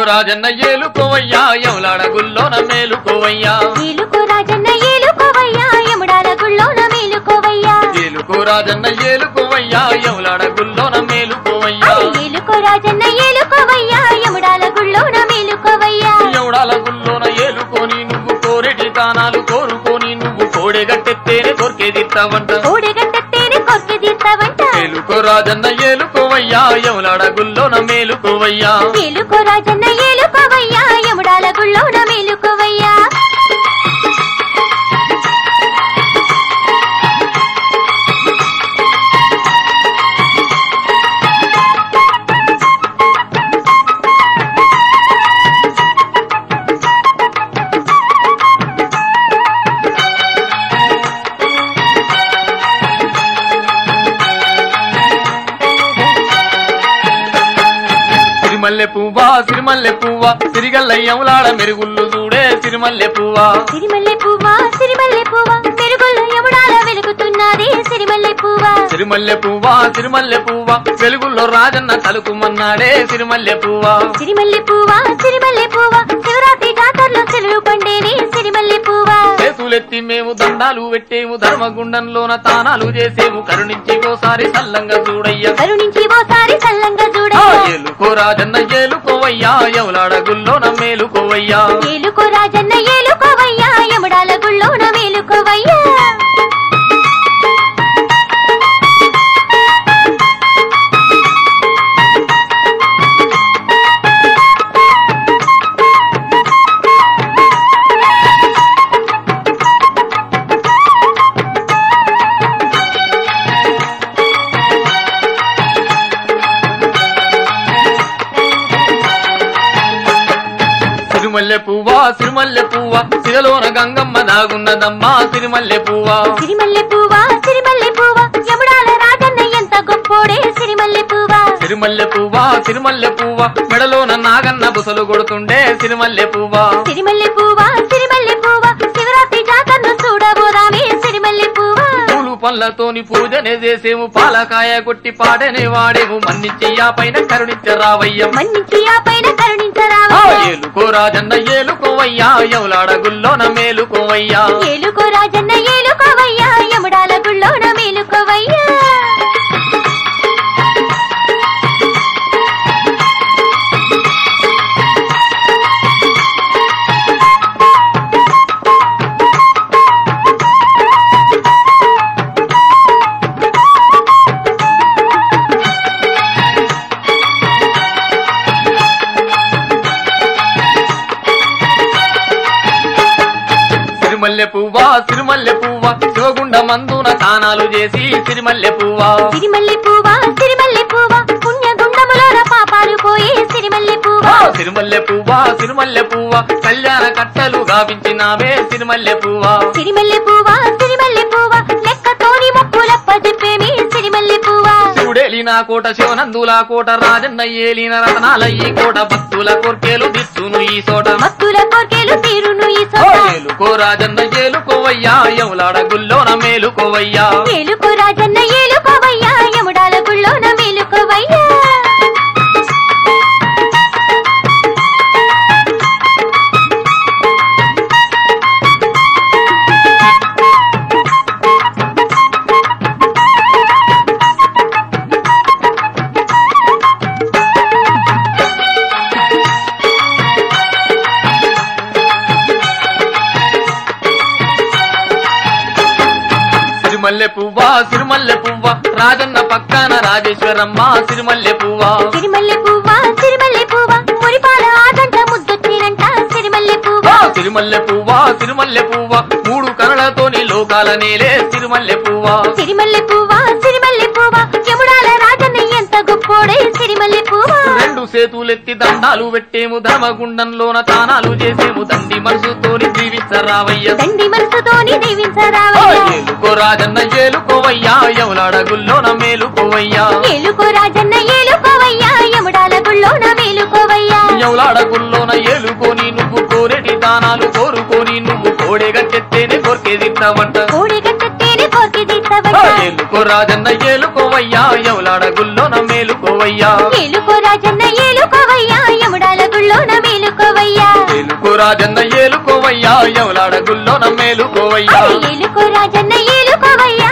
రాజన్న ఏలుకోవయ్యా ఎవలాడ గుల్లోన మేలుకోవయ్యా ఏలుకో రాజన్న ఏలుకోవయ్యా యముడాల గుళ్ళోన మేలుకోవయ్యా ఏలుకో రాజన్న ఏలుకోవయ్యా ఎవలాడ గుల్లోన మేలుకోవయ్యా ఏలుకో రాజన్న ఏలుకోవయ్యా యముడాల గుళ్ళోన మేలుకోవయ్యా ఎవడాల గుల్లోన ఏలుకొని నువ్వు కోరెటి తానాలు కోరుకొని నువ్వు కోడెగట్టెత్తేనే దొరికేదిస్తావంట కోడెగట్టేనే కొరికి తీస్తావంట ఏలుకో రాజన్న ఏలుకోవయ్యా ఎవలాడ గుల్లోన మేలుకోవయ్యా ఏలుకో రాజన్న ఏలుకోవయ్యా యముడాల గుళ్ళోన మేలుకోవయ్యా సిరిమల్లె పువ్వా సిరిమల్లె పువ్వా సిరిగల్ల ఎవలాడ మెరుగుళ్ళు చూడే సిరిమల్లె పువ్వా సిరిమల్లె పువ్వా సిరిమల్లె పువ్వా మెరుగుల్లో యముడాల వెలుగుతున్నది సిరిమల్లె పువ్వా సిరిమల్లె పువ్వా సిరిమల్లె పువ్వా వెలుగుల్లో రాజన్న తలుకుమన్నాడే సిరిమల్లె పువ్వా సిరిమల్లె పువ్వా సిరిమల్లె పువ్వా శివరాత్రి జాతరలో సెలవు పండేని సిరిమల్లె పువ్వా చేతులెత్తి మేము దండాలు పెట్టేము ధర్మగుండంలోన తానాలు చేసేము కరుణించి ఓసారి సల్లంగా చూడయ్యా కరుణించి ఓసారి చల్లంగా ఆ చూడయ్యా ఏలుకో రాజన్న ఏలుకోవయ్యా ఎవలాడ గుల్లోన మేలుకోవయ్యా ఏలుకో రాజన్న ఏలుకోవయ్యా యముడాల గుళ్ళోన మేలుకోవయ్యా సిరిమల్లె పువ్వా సిరిమల్లె పువ్వా సిరలోన గంగమ్మ దాగున్నదమ్మా సిరిమల్లె పువ్వా సిరిమల్లె పువ్వా సిరిమల్లె పువ్వా యముడాల రాజన్న ఎంత గొప్పోడే సిరిమల్లె పువ్వా సిరిమల్లె పువ్వా సిరిమల్లె పువ్వా మెడలోన నాగన్న బుసలు కొడుతుండే సిరిమల్లె పువ్వా సిరిమల్లె పువ్వా సిరిమల్లె పువ్వా శివరాత్రి జాతరను చూడబోదామే సిరిమల్లె పువ్వా పూలు పళ్ళతోని పూజనే చేసేము పాలకాయ కొట్టి పాడనే వాడేము మన్నిచ్చి ఆ పైన కరుణించరావయ్యం మన్నించి ఆ పైన ఆ కరుణించరావా ఏలుకో రాజన్న ఏలుకోవయ్యా ఎవలాడ గుల్లోన మేలుకోవయ్యా ఏలుకో రాజన్న ఏలుకోవయ్యా యముడాల గుళ్ళోన మేలుకోవయ్యా సిరిమల్లె పువ్వా సిరిమల్లె పువ్వా శివగుండ మందున తానాలు చేసి సిరిమల్లె పువ్వా సిరిమల్లె పువ్వా సిరిమల్లె పువ్వా పుణ్య గుండములోన పాపాలు పోయి సిరిమల్లె పువ్వా ఆ సిరిమల్లె పువ్వా సిరిమల్లె పువ్వా కళ్యాణ కట్టలు గావించినావే సిరిమల్లె పువ్వా సిరిమల్లె పువ్వా సిరిమల్లె పువ్వా లెక్కతోని మొక్కులప్ప చెప్పేమి సిరిమల్లె పువ్వా శివుడేలిన కోట శివనందుల కోట రాజన్న ఏలిన రతనాల ఈ కోట భక్తుల కోర్కెలు దిచ్చును ఈ చోట భక్తుల కోర్కెలు తీరును ఈ ఓ సోట ఏలుకో రాజన్న ఏలుకోవయ్యా ఎవలాడ గుల్లోన మేలుకోవయ్యా ఏలుకో రాజన్న ఏలుకోవయ్యా యముడాల గుళ్ళోన మేలుకోవయ్యా సిరిమల్లె పువ్వా సిరిమల్లె పువ్వా రాజన్న పక్కన రాజేశ్వరమ్మ సిరిమల్లె పువ్వా సిరిమల్లె పువ్వా సిరిమల్లె పువ్వా మురిపాల ఆదంట ముద్దొచ్చినంట సిరిమల్లె ఆ పువ్వా సిరిమల్లె పువ్వా సిరిమల్లె పువ్వా మూడు కరళతోని లోకాల నేలే సిరిమల్లె పువ్వా సిరిమల్లె పువ్వా సిరిమల్లె పువ్వా యముడాల రాజన్న ఎంత గొప్పోడే సిరిమల్లె పువ్వా రెండు సేతులెత్తి దండాలు పెట్టేము ధర్మగుండంలోన తానాలు చేసేము దండి మనసుతోని జీవించరావయ్య దండి మనసుతోని ఆ దీవించరావయ్యా ఏలుకో రాజన్న ఏలుకోవయ్యా ఎవలాడ గుల్లోన మేలుకోవయ్యా ఏలుకో రాజన్న ఏలుకోవయ్యా యముడాల గుళ్ళోన మేలుకోవయ్యా ఎవలాడ గుల్లోన ఏలుకొని నువ్వు కోరెటి దానాలు కోరుకొని నువ్వు కోడెగట్టెత్తేనే కొరికేదిస్తావంట కోడి గట్టెత్తేనే కోర్కి ఆ తీస్తావయ్యా ఏలుకో రాజన్న ఏలుకోవయ్యా ఎవలాడ గుల్లోన మేలుకోవయ్యా ఏలుకో రాజన్న ఏలుకోవయ్యా యముడాల గుళ్ళోన రాజన్న ఏలుకోవయ్యా ఎవలాడ గుల్లో నమ్మేలుకోవయ్యా ఏలుకో రాజన్న ఏలుకోవయ్యా